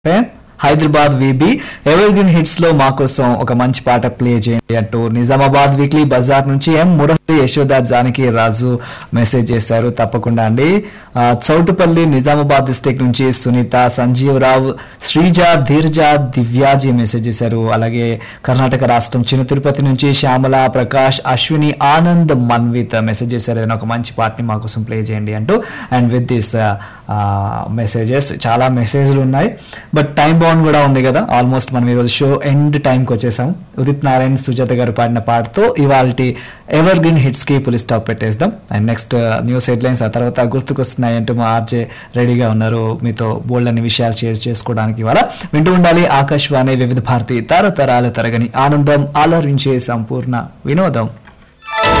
అంటే Hyderabad VB evergreen hits లో మా కోసం ఒక మంచి పాట ప్లే చేయండి అంటూ నిజామాబాద్ వీక్లీ బజార్ నుంచి ఎం మురహరి యశోద జానకి రాజు మెసేజ్ చేశారు తప్పకుండా అండి ఆ, చౌటుపల్లి నిజామాబాద్ డిస్ట్రిక్ట్ నుంచి సునీత సంజీవరావు శ్రీజ ధీర్జ దివ్యాజీ మెసేజ్ చేశారు అలాగే కర్ణాటక రాష్ట్రం చిన్న తిరుపతి నుంచి శ్యామల ప్రకాష్ అశ్విని ఆనంద్ మన్విత్ మెసేజ్ చేశారు ఏదైనా ఒక మంచి పాటని మా కోసం ప్లే చేయండి అంటూ అండ్ విత్ దిస్ మెసేజెస్ చాలా మెసేజ్లు ఉన్నాయి బట్ టైం బౌండ్ కూడా ఉంది కదా ఆల్మోస్ట్ మనం ఈరోజు షో ఎండ్ టైంకి వచ్చేసాం ఉదిత్ నారాయణ్ సుజాత గారు పాడిన పాటతో ఇవాళ ఎవర్ గ్రీన్ హిట్స్ కి పులి స్టాప్ పెట్టేద్దాం అండ్ నెక్స్ట్ న్యూస్ హెడ్లైన్స్ ఆ తర్వాత గుర్తుకొస్తున్నాయి అంటూ మా ఆర్జే రెడీగా ఉన్నారు మీతో బోల్డ్ అనే విషయాలు షేర్ చేసుకోవడానికి ఇవాళ వింటూ ఉండాలి ఆకాశవాణి వివిధ భారతి తరతరాల తరగని ఆనందం ఆలరించే సంపూర్ణ వినోదం